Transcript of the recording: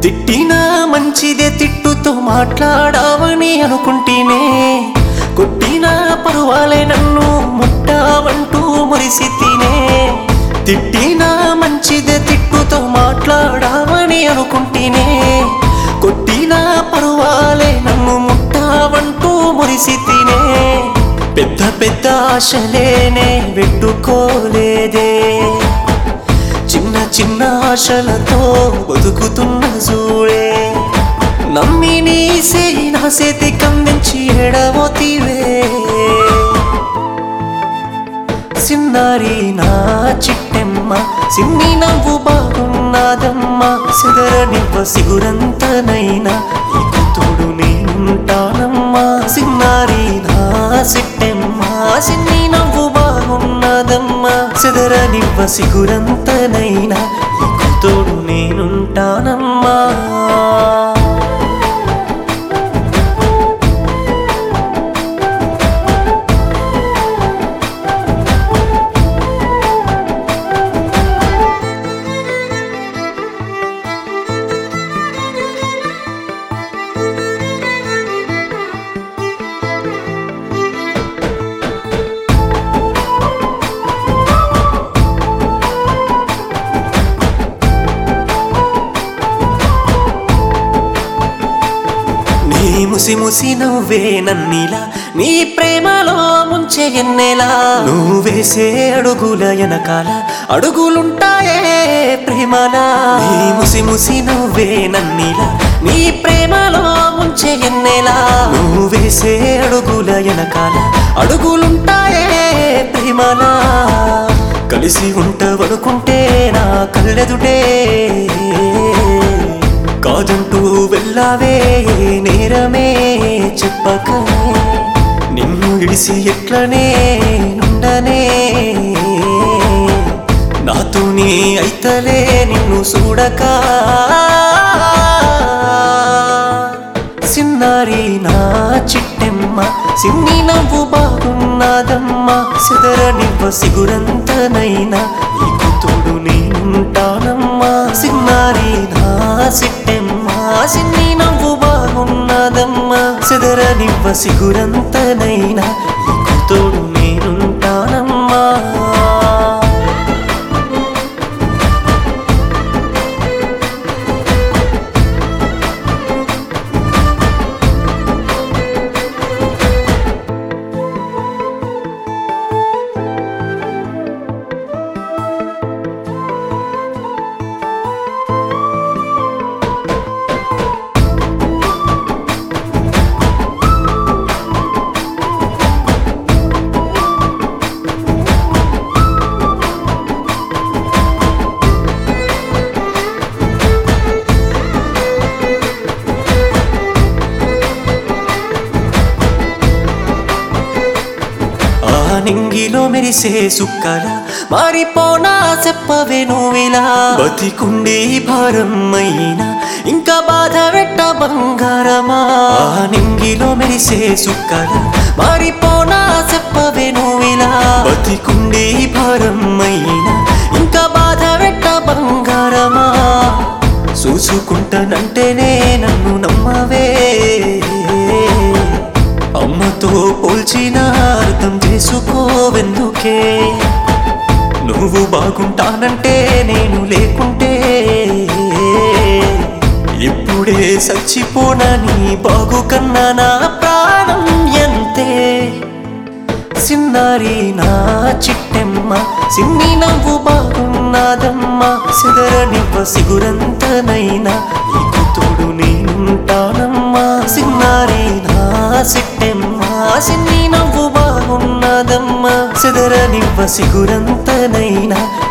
తిట్టినా మంచిదే తిట్టుతో మాట్లాడావని అనుకుంటేనే కొట్టినా పర్వాలే నన్ను ముట్టావంటూ మురిసి తినే తిట్టినా మంచిదే తిట్టుతో మాట్లాడావని అనుకుంటేనే కొట్టినా పర్వాలే నన్ను ముట్టావంటూ మురిసి తినే పెద్ద పెద్ద ఆశలేనే పెట్టుకోలేదే చిన్న చిన్న ఆశలతో బతుకుతున్న చూడే నమ్మి నీ సేయి నా చేతి కందించి ఎడవోతివే సిన్నారి నా చిట్టెమ్మ సిన్ని నవ్వు బాగున్నదమ్మ సిగరనివ్వ సిగురంతనైనా నీకు తోడు నేనుంటానమ్మా సిన్నారి నా చిట్టెమ్మ సిన్ని నవ్వు బాగున్నదమ్మా సిగరనివ్వ సిగురంతనైనా నీకు తోడు నేనుంటానమ్మా నీ ముసి ముసి నవ్వే నన్నిలా నీ ప్రేమలో ముంచే ఎన్నెలా నువ్వు వేసే అడుగుల వెనకాల అడుగులుంటాయే ప్రేమలా నీ ముసి ముసి నవ్వే నన్నిలా నీ ప్రేమలో ముంచే ఎన్నెలా నువ్వు వేసే అడుగుల వెనకాల అడుగులుంటాయే ప్రేమలా కలిసి ఉంటావనుకుంటే నా కళ్ళెదుటే కాదంటూ వెళ్ళావే నేరమే చెప్పకనే నిన్ను ఇడిసి ఎట్లనే నుండనే నాతో నీ అయితలే నిన్ను చూడక సిన్నారి నా చిట్టెమ్మ సిన్ని నవ్వు బాగున్నదమ్మా సిదరనివ్వ సిగురంతనైనా నీకు తోడు నేనుంటానమ్మా సిన్నారి నా చిట్టెమ్మ సిన్ని నవ్వు బాగున్నదమ్మా సిదరనివ్వ సిగురంతనైనా నీకు తోడు నేనుంటానమ్మా ఆ నింగిలో మెరిసే సుక్కల మారిపోనా చెప్పవే నువ్విలా బతికుండి భారం అయినా ఇంకా బాధ పెట్ట బంగారమా ఆ నింగిలో మెరిసే సుక్కల మారిపోనా చెప్పవే నువ్విలా బతికుండి భారం అయినా ఇంకా బాధ పెట్ట బంగారమా చూసుకుంటానంటేనే నన్ను నమ్మవే అమ్మతో పోల్చిన అర్థం చేసుకోవెందుకే నువ్వు బాగుంటానంటే నేను లేకుంటే ఇప్పుడే చచ్చిపోనని బాగు కన్నా నా ప్రాణం ఎంతే సిన్నారి నా చిట్టెమ్మ సిన్ని నవ్వు బాగున్నదమ్మా సిగరనివ్వ సిగురంతనైనా నీకు తోడు నేనుంటానమ్మా సిన్నారి నా చిట్టెమ్మ సిన్ని నవ్వు బాగున్నదమ్మా సిగరనివ్వ సిగురంతనైనా